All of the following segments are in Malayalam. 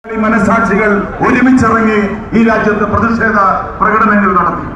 ഈ മനസാക്ഷികൾ ഒരുമിച്ചിറങ്ങി ഈ രാജ്യത്ത് പ്രതിഷേധ പ്രകടനങ്ങൾ നടത്തി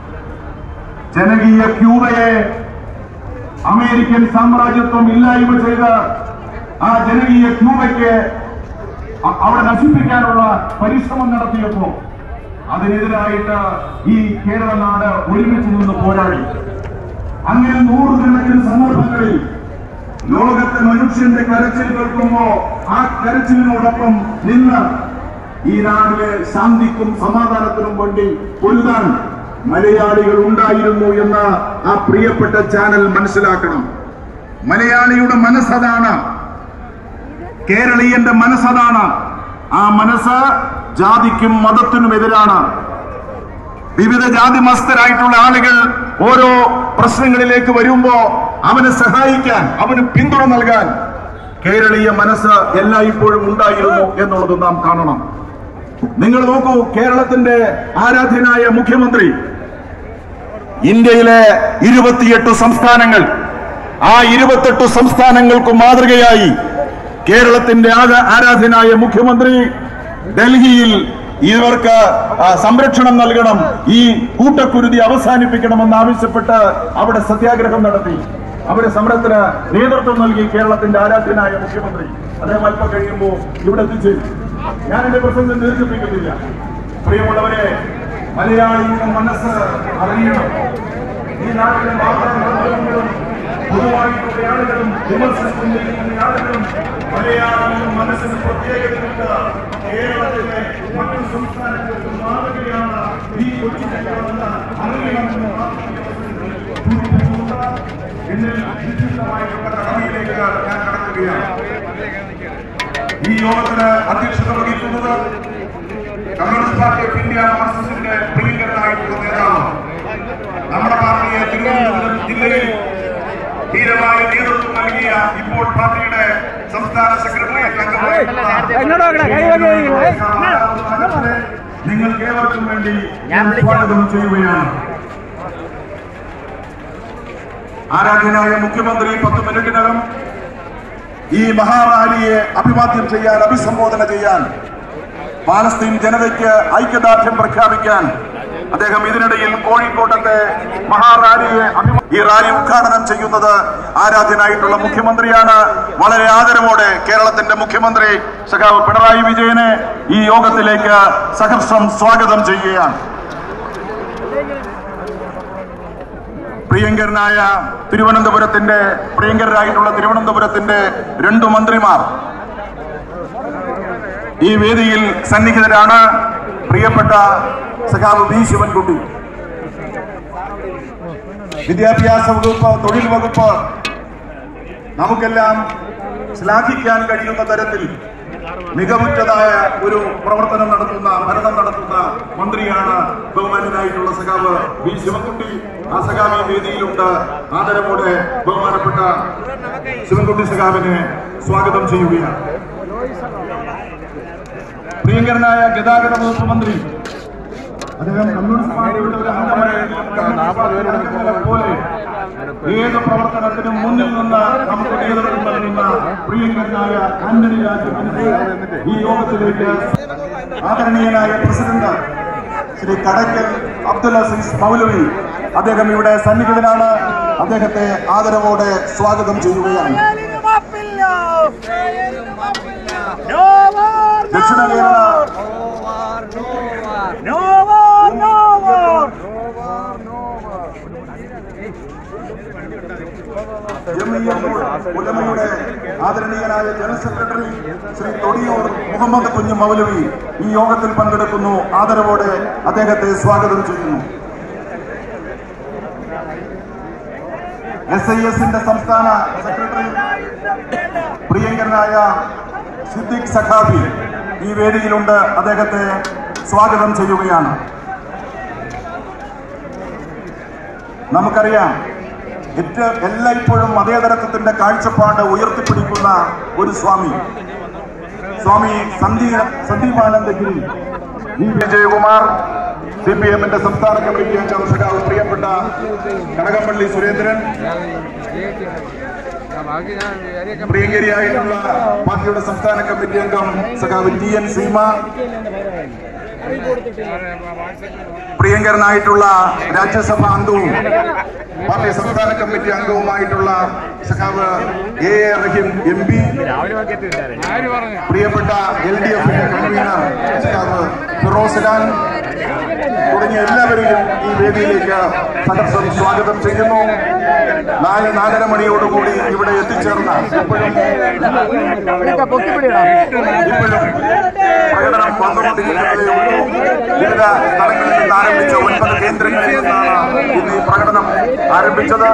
ജനകീയ ക്യൂബയെ അമേരിക്കൻ സാമ്രാജ്യത്വം ഇല്ലായ്മ ചെയ്ത് ആ ജനകീയ ക്യൂബയ്ക്ക് അ- അവിടെ നശിപ്പിക്കാനുള്ള പരിശ്രമം നടത്തിയപ്പോ അതിനെതിരായിട്ട് ഈ കേരള നാട് ഒരുമിച്ച് നിന്ന് പോരാടി അങ്ങനെ നൂറുകണക്കിന് സന്ദർഭങ്ങളിൽ ലോകത്തെ മനുഷ്യന്റെ കരച്ചിൽ കേൾക്കുമ്പോ ആ കരച്ചിലിനോടൊപ്പം നിന്ന് ഈ നാടിലെ ശാന്തിക്കും സമാധാനത്തിനും വേണ്ടി പൊരുതാൻ മലയാളികൾ ഉണ്ടായിരുന്നു എന്ന് ആ പ്രിയപ്പെട്ട ചാനൽ മനസ്സിലാക്കണം മലയാളിയുടെ മനസ്സതാണ് കേരളീയന്റെ മനസ്സതാണ് ആ മനസ്സ് ജാതിക്കും മതത്തിനും എതിരാണ് വിവിധ ജാതി മസ്തരായിട്ടുള്ള ആളുകൾ ഓരോ പ്രശ്നങ്ങളിലേക്ക് വരുമ്പോ അവനെ സഹായിക്കാൻ അവന് പിന്തുണ നൽകാൻ കേരളീയ മനസ്സ് എല്ലായ്പ്പോഴും ഉണ്ടായിരുന്നു എന്നുള്ളത് നാം കാണണം നിങ്ങൾ നോക്കൂ കേരളത്തിന്റെ ആരാധ്യനായ മുഖ്യമന്ത്രി ഇന്ത്യയിലെ ഇരുപത്തിയെട്ട് സംസ്ഥാനങ്ങൾ ആ ഇരുപത്തെട്ട് സംസ്ഥാനങ്ങൾക്ക് മാതൃകയായി കേരളത്തിന്റെ ആക- ആരാധ്യനായ മുഖ്യമന്ത്രി ഡൽഹിയിൽ ഇവർക്ക് ആ, സംരക്ഷണം നൽകണം ഈ കൂട്ടക്കുരുതി അവസാനിപ്പിക്കണമെന്ന് ആവശ്യപ്പെട്ട് അവിടെ സത്യാഗ്രഹം നടത്തി അവരെ സമരത്തിന് നേതൃത്വം നൽകി കേരളത്തിന്റെ ആരാധ്യനായ മുഖ്യമന്ത്രി അദ്ദേഹം അല്പം കഴിയുമ്പോൾ ഇവിടെ എത്തിച്ചേരും ഞാൻ എന്റെ പ്രസംഗം ദീർഘിപ്പിക്കുന്നില്ല പ്രിയമുള്ളവരെ മലയാളിയുടെ മനസ്സ് അറിയണം ഈ നാട്ടിലെ വാർത്താമാധ്യമങ്ങളും പൊതുവായിട്ടുള്ള ആളുകളും വിമർശിച്ചുകൊണ്ടിരിക്കുന്ന ആളുകളും മലയാളിയുടെ മനസ്സിന് പ്രത്യേകതയുണ്ട് കേരളത്തിലെ മറ്റു സംസ്ഥാനങ്ങൾക്ക് മാതൃകയാണ് ഈ കൊച്ചി ജില്ലകളെന്ന് അറിയണമെന്ന് സൂചിപ്പിച്ചുകൊണ്ട് എന്നിൽ നിശ്ചിതമായിട്ടുള്ള കടമയിലേക്ക് ഞാൻ കടക്കുകയാണ് ഈ യോഗത്തിന് അധ്യക്ഷത വഹിക്കുന്നത് കമ്മ്യൂണിസ്റ്റ് പാർട്ടി ഓഫ് ഇന്ത്യ മാർക്സിസ്റ്റിന്റെ പ്രിയങ്കരനായിട്ടുള്ള നേതാവ് നമ്മുടെ പാർട്ടിയെ തിരുവനന്തപുരം ജില്ലയിൽ ധീരമായ നേതൃത്വം നൽകിയ ഇപ്പോൾ പാർട്ടിയുടെ സംസ്ഥാന സെക്രട്ടേറിയറ്റ് എന്നോട് നോക്കണേ, കൈ വയ്ക്ക് വയ്ക്ക്. അംഗങ്ങളെ നിങ്ങൾക്ക് ഏവർക്കും വേണ്ടി ഞാൻ സ്വാഗതം ചെയ്യുകയാണ് ആരാധ്യനായ മുഖ്യമന്ത്രി പത്ത് മിനിറ്റിനകം ഈ മഹാറാലിയെ അഭിവാദ്യം ചെയ്യാൻ അഭിസംബോധന ചെയ്യാൻ പാലസ്തീൻ ജനതയ്ക്ക് ഐക്യദാർഢ്യം പ്രഖ്യാപിക്കാൻ അദ്ദേഹം ഇതിനിടയിൽ കോഴിക്കോട്ടത്തെ മഹാറാലിയെ അഭിമ- ഈ റാലി ഉദ്ഘാടനം ചെയ്യുന്നത് ആരാധ്യനായിട്ടുള്ള മുഖ്യമന്ത്രിയാണ് വളരെ ആദരവോടെ കേരളത്തിന്റെ മുഖ്യമന്ത്രി സഖാവ് പിണറായി വിജയനെ ഈ യോഗത്തിലേക്ക് സഹർഷം സ്വാഗതം ചെയ്യുകയാണ് പ്രിയങ്കരനായ തിരുവനന്തപുരത്തിന്റെ പ്രിയങ്കരായിട്ടുള്ള തിരുവനന്തപുരത്തിന്റെ രണ്ടു മന്ത്രിമാർ ഈ വേദിയിൽ സന്നിഹിതരാണ് പ്രിയപ്പെട്ട സഖാവ് വി ശിവൻകുട്ടി വിദ്യാഭ്യാസ വകുപ്പ് തൊഴിൽ വകുപ്പ് നമുക്കെല്ലാം ശ്ലാഘിക്കാൻ കഴിയുന്ന തരത്തിൽ മികവുറ്റതായ ഒരു പ്രവർത്തനം നടത്തുന്ന ഭരണം നടത്തുന്ന മന്ത്രിയാണ് ബഹുമാനായിട്ടുള്ള സഖാവ് വി ശിവൻകുട്ടി ആ സഖാവ് ഈ വേദിയിലുണ്ട് ആദരവോടെ ബഹുമാനപ്പെട്ട ശിവൻകുട്ടി സഖാവിനെ സ്വാഗതം ചെയ്യുകയാണ് പ്രിയങ്കരനായ ഗതാഗത വകുപ്പ് മന്ത്രി അദ്ദേഹം കമ്മ്യൂണിസ്റ്റ് പാർട്ടിയുടെ ഒരു അംഗമായിരുന്ന പോലെ ഏത് പ്രവർത്തനത്തിനും മുന്നിൽ നിന്ന് നമുക്ക് നേതൃത്വം നൽകുന്ന പ്രിയങ്കരനായ ആന്റണി രാജുവിനെ ഈ യോഗത്തിലേക്ക് ആദരണീയനായ പ്രസിഡന്റ് ശ്രീ കടക്കൽ അബ്ദുൽ അസീസ് മൗലവി അദ്ദേഹം ഇവിടെ സന്നിഹിതനാണ് അദ്ദേഹത്തെ ആദരവോടെ സ്വാഗതം ചെയ്യുകയാണ് ദക്ഷിണ കേരള ജമിയ്യത്തുൽ ഉലമയുടെ ആദരണീയനായ ജനറൽ സെക്രട്ടറി ശ്രീ തൊടിയൂർ മുഹമ്മദ് കുഞ്ഞു മൗലവി ഈ യോഗത്തിൽ പങ്കെടുക്കുന്നു ആദരവോടെ അദ്ദേഹത്തെ സ്വാഗതം ചെയ്യുന്നു എസ് ഐ എസിന്റെ സംസ്ഥാന സെക്രട്ടറി പ്രിയങ്കരനായ സിദ്ദിഖ് സഖാബി ഈ വേദിയിലുണ്ട് അദ്ദേഹത്തെ സ്വാഗതം ചെയ്യുകയാണ് നമുക്കറിയാം ഏറ്റവും എല്ലായ്പ്പോഴും മതേതരത്വത്തിന്റെ കാഴ്ചപ്പാട് ഉയർത്തിപ്പിടിക്കുന്ന ഒരു സ്വാമി സ്വാമി സന്ദീ Sandeepanandagiri V Vijayakumar C P എമ്മിന്റെ സംസ്ഥാന കമ്മിറ്റി അംഗം സഖാവ് പ്രിയപ്പെട്ട കടകംപള്ളി സുരേന്ദ്രൻ ബാക്കി ഞാൻ ഏരിയൊക്കെ പ്രിയങ്കരിയായിട്ടുള്ള പാർട്ടിയുടെ സംസ്ഥാന കമ്മിറ്റി അംഗം സഖാവ് ടി എൻ സീമ പ്രിയങ്കരനായിട്ടുള്ള രാജ്യസഭാ അംഗവും പാർട്ടി സംസ്ഥാന കമ്മിറ്റി അംഗവുമായിട്ടുള്ള സഖാവ് A A Rahim M P ആര് പറഞ്ഞു പ്രിയപ്പെട്ട എൽ ഡി എഫിന്റെ കൺവീനർ സഖാവ് ഫിറോസ് ഖാൻ തുടങ്ങിയ എല്ലാവരെയും ഈ വേദിയിലേക്ക് സദസ്സം സ്വാഗതം ചെയ്യുന്നു നാല് നാലര മണിയോടുകൂടി ഇവിടെ എത്തിച്ചേർന്ന ഇപ്പോഴും ഇപ്പോഴും പ്രകടനം വന്നുകൊണ്ടിരിക്കുന്നതേ ഉള്ളൂ വിവിധ സ്ഥലങ്ങളിൽ നിന്ന് ആരംഭിച്ച ഒൻപത് കേന്ദ്രങ്ങളിൽ നിന്നാണ് ഇന്ന് ഈ പ്രകടനം ആരംഭിച്ചത്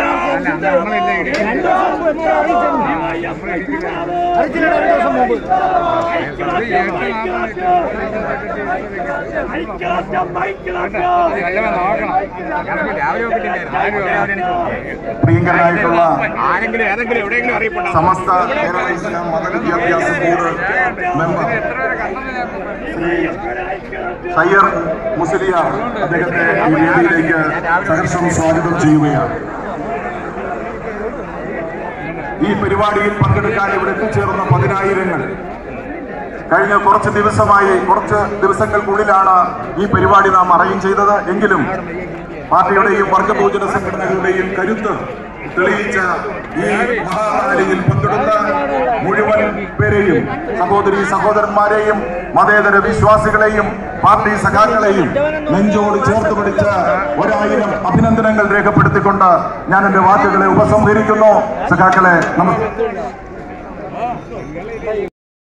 പ്രിയങ്കരനായിട്ടുള്ള ആരെങ്കിലും ഏതെങ്കിലും എവിടെയെങ്കിലും അറിയപ്പെടാം സമസ്ത കേരള ഇസ്ലാം മതവിദ്യാഭ്യാസ ബോർഡ് മെമ്പർ ശ്രീ സയ്യർ മുസ്ലിയാർ അദ്ദേഹത്തെ ഈ വേദിയിലേക്ക് സഹർഷം സ്വാഗതം ചെയ്യുകയാണ് ഈ പരിപാടിയിൽ പങ്കെടുക്കാൻ ഇവിടെ എത്തിച്ചേർന്ന പതിനായിരങ്ങൾ കഴിഞ്ഞ കുറച്ച് ദിവസമായി കുറച്ച് ദിവസങ്ങൾക്കുള്ളിലാണ് ഈ പരിപാടി നാം അറേഞ്ച് ചെയ്തത് എങ്കിലും പാർട്ടിയുടെയും വർഗബോജന സംഘടനകളുടെയും കരുത്ത് തെളിയിച്ച ഈ മഹാറാലിയിൽ പങ്കെടുത്ത മുഴുവൻ പേരെയും സഹോദരി സഹോദരന്മാരെയും മതേതര വിശ്വാസികളെയും പാർട്ടി സഖാക്കളെയും നെഞ്ചോട് ചേർത്ത് പിടിച്ച ഒരായിരം അഭിനന്ദനങ്ങൾ രേഖപ്പെടുത്തിക്കൊണ്ട് ഞാൻ എന്റെ വാക്കുകളെ ഉപസംഹരിക്കുന്നു സഖാക്കളെ നമസ്കാരം